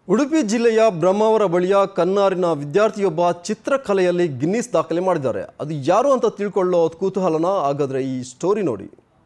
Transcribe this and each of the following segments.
ಉಡುಪಿ ಜಿಲ್ಲೆಯ ಬ್ರಹ್ಮಾವರ ಬಳಿಯ ಕನ್ನಾರಿನ ವಿದ್ಯಾರ್ಥಿಯೊಬ್ಬ ಚಿತ್ರಕಲೆಯಲ್ಲಿ ಗಿನ್ನಿಸ್ ದಾಖಲೆ ಮಾಡಿದ್ದಾರೆ ಅದು ಯಾರು ಅಂತ ತಿಳ್ಕೊಳ್ಳೋ ಕುತೂಹಲನ ಹಾಗಾದ್ರೆ ಈ ಸ್ಟೋರಿ ನೋಡಿ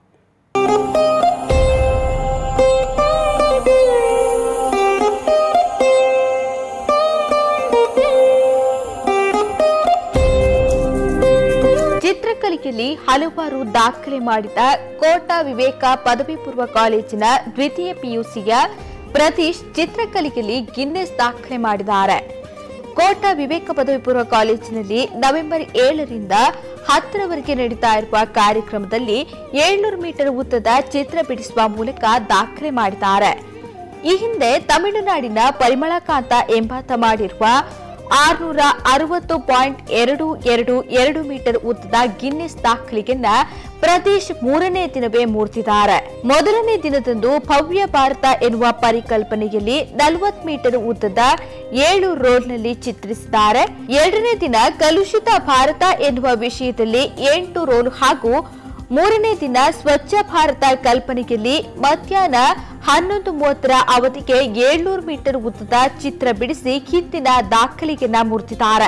ಚಿತ್ರಕಲೆಯಲ್ಲಿ ಹಲವಾರು ದಾಖಲೆ ಮಾಡಿದ ಕೋಟಾ ವಿವೇಕ ಪದವಿ ಪೂರ್ವ ಕಾಲೇಜಿನ ದ್ವಿತೀಯ ಪಿಯುಸಿಯ ಪ್ರತೀಶ್ ಚಿತ್ರಕಲೆಯಲ್ಲಿ ಗಿನ್ನೆಸ್ ದಾಖಲೆ ಮಾಡಿದ್ದಾರೆ ಕೋಟಾ ವಿವೇಕ ಪದವಿ ಪೂರ್ವ ಕಾಲೇಜಿನಲ್ಲಿ ನವೆಂಬರ್ ಏಳರಿಂದ ಹತ್ತರವರೆಗೆ ನಡೀತಾ ಇರುವ ಕಾರ್ಯಕ್ರಮದಲ್ಲಿ ಏಳ್ನೂರು ಮೀಟರ್ ಉದ್ದದ ಚಿತ್ರ ಬಿಡಿಸುವ ಮೂಲಕ ದಾಖಲೆ ಮಾಡಿದ್ದಾರೆ ಈ ಹಿಂದೆ ತಮಿಳುನಾಡಿನ ಪರಿಮಳಕಾಂತ ಎಂಬಾತ ಮಾಡಿರುವ ಆರ್ನೂರ ಅರವತ್ತು ಪಾಯಿಂಟ್ ಎರಡು ಎರಡು ಎರಡು ಮೀಟರ್ ಉದ್ದದ ಗಿನ್ನಿಸ್ ದಾಖಲೆಯನ್ನ ಪ್ರದೇಶ್ ಮೂರನೇ ದಿನವೇ ಮೂರ್ತಿದ್ದಾರೆ ಮೊದಲನೇ ದಿನದಂದು ಭವ್ಯ ಭಾರತ ಎನ್ನುವ ಪರಿಕಲ್ಪನೆಯಲ್ಲಿ ನಲವತ್ತು ಮೀಟರ್ ಉದ್ದದ ಏಳು ರೋಲ್ನಲ್ಲಿ ಚಿತ್ರಿಸಿದ್ದಾರೆ ಎರಡನೇ ದಿನ ಕಲುಷಿತ ಭಾರತ ಎನ್ನುವ ವಿಷಯದಲ್ಲಿ ಎಂಟು ರೋಲ್ ಹಾಗೂ ಮೂರನೇ ದಿನ ಸ್ವಚ್ಛ ಭಾರತ ಕಲ್ಪನೆಯಲ್ಲಿ ಮಧ್ಯಾಹ್ನ ಹನ್ನೊಂದು ಮೂವತ್ತರ ಅವಧಿಗೆ ಏಳ್ನೂರು ಮೀಟರ್ ಉದ್ದದ ಚಿತ್ರ ಬಿಡಿಸಿ ಹಿಂದಿನ ದಾಖಲೆಯನ್ನ ಮೂರ್ತಿದ್ದಾರೆ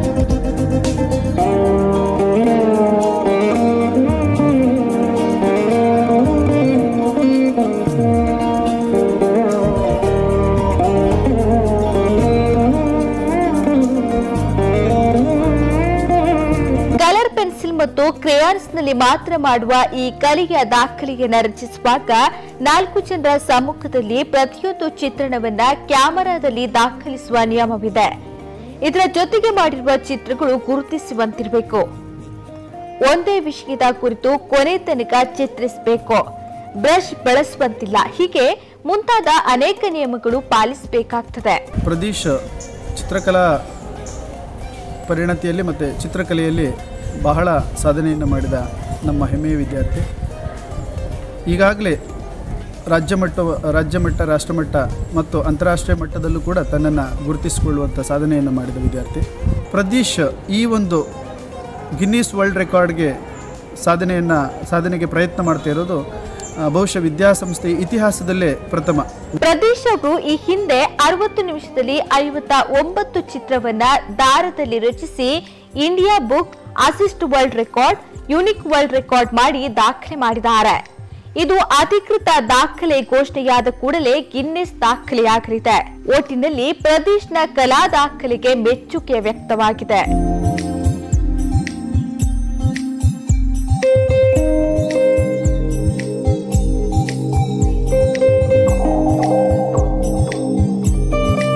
ಕಲರ್ ಪೆನ್ಸಿಲ್ ಮತ್ತು ಕ್ರೇಯಾನ್ಸ್ ನಲ್ಲಿ ಮಾತ್ರ ಮಾಡುವ ಈ ಕಲೆಯ ದಾಖಲೆಯನ್ನು ರಚಿಸುವಾಗ ನಾಲ್ಕು ಜನರ ಸಮ್ಮುಖದಲ್ಲಿ ಪ್ರತಿಯೊಂದು ಚಿತ್ರಣವನ್ನ ಕ್ಯಾಮೆರಾದಲ್ಲಿ ದಾಖಲಿಸುವ ನಿಯಮವಿದೆ ಇದರ ಜೊತೆಗೆ ಮಾಡಿರುವ ಚಿತ್ರಗಳು ಗುರುತಿಸುವಂತಿರಬೇಕು ಒಂದೇ ವಿಷಯದ ಕುರಿತು ಕೊನೆ ತನಕ ಚಿತ್ರಿಸಬೇಕು ಬ್ರಷ್ ಬಳಸುವಂತಿಲ್ಲ ಹೀಗೆ ಮುಂತಾದ ಅನೇಕ ನಿಯಮಗಳು ಪಾಲಿಸಬೇಕಾಗ್ತದೆ ಪ್ರದೀಶ್ ಚಿತ್ರಕಲಾ ಪರಿಣತಿಯಲ್ಲಿ ಮತ್ತು ಚಿತ್ರಕಲೆಯಲ್ಲಿ ಬಹಳ ಸಾಧನೆಯನ್ನು ಮಾಡಿದ ನಮ್ಮ ಹೆಮ್ಮೆಯ ವಿದ್ಯಾರ್ಥಿ ಈಗಾಗಲೇ ರಾಜ್ಯ ಮಟ್ಟ ರಾಜ್ಯ ಮಟ್ಟ ರಾಷ್ಟ್ರಮಟ್ಟ ಮತ್ತು ಅಂತಾರಾಷ್ಟ್ರೀಯ ಮಟ್ಟದಲ್ಲೂ ಕೂಡ ತನ್ನನ್ನು ಗುರುತಿಸಿಕೊಳ್ಳುವಂಥ ಸಾಧನೆಯನ್ನು ಮಾಡಿದ ವಿದ್ಯಾರ್ಥಿ ಪ್ರದೀಶ್ ಈ ಒಂದು ಗಿನ್ನೀಸ್ ವರ್ಲ್ಡ್ ರೆಕಾರ್ಡ್ಗೆ ಸಾಧನೆಯನ್ನು ಸಾಧನೆಗೆ ಪ್ರಯತ್ನ ಮಾಡ್ತಾ ಇರೋದು ಆ, ಬಹುಶಃ ವಿದ್ಯಾಸಂಸ್ಥೆ ಇತಿಹಾಸದಲ್ಲೇ ಪ್ರಥಮ ಪ್ರದೇಶ್ ಅವರು ಈ ಹಿಂದೆ ಅರವತ್ತು ನಿಮಿಷದಲ್ಲಿ ಐವತ್ತ ಒಂಬತ್ತು ಚಿತ್ರವನ್ನ ದಾರದಲ್ಲಿ ರಚಿಸಿ India book assist world record unique world record ಮಾಡಿ ದಾಖಲೆ ಮಾಡಿದ್ದಾರೆ ಇದು ಅಧಿಕೃತ ದಾಖಲೆ ಘೋಷಣೆಯಾದ ಕೂಡಲೇ ಗಿನ್ನೆಸ್ ದಾಖಲೆಯಾಗಲಿದೆ ಒಟ್ಟಿನಲ್ಲಿ ಪ್ರದೇಶ್ನ ಕಲಾ ದಾಖಲೆಗೆ ಮೆಚ್ಚುಗೆ ವ್ಯಕ್ತವಾಗಿದೆ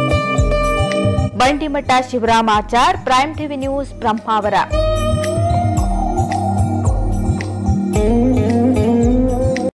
Bandimath Shivaramachar Prime TV News Brahmavar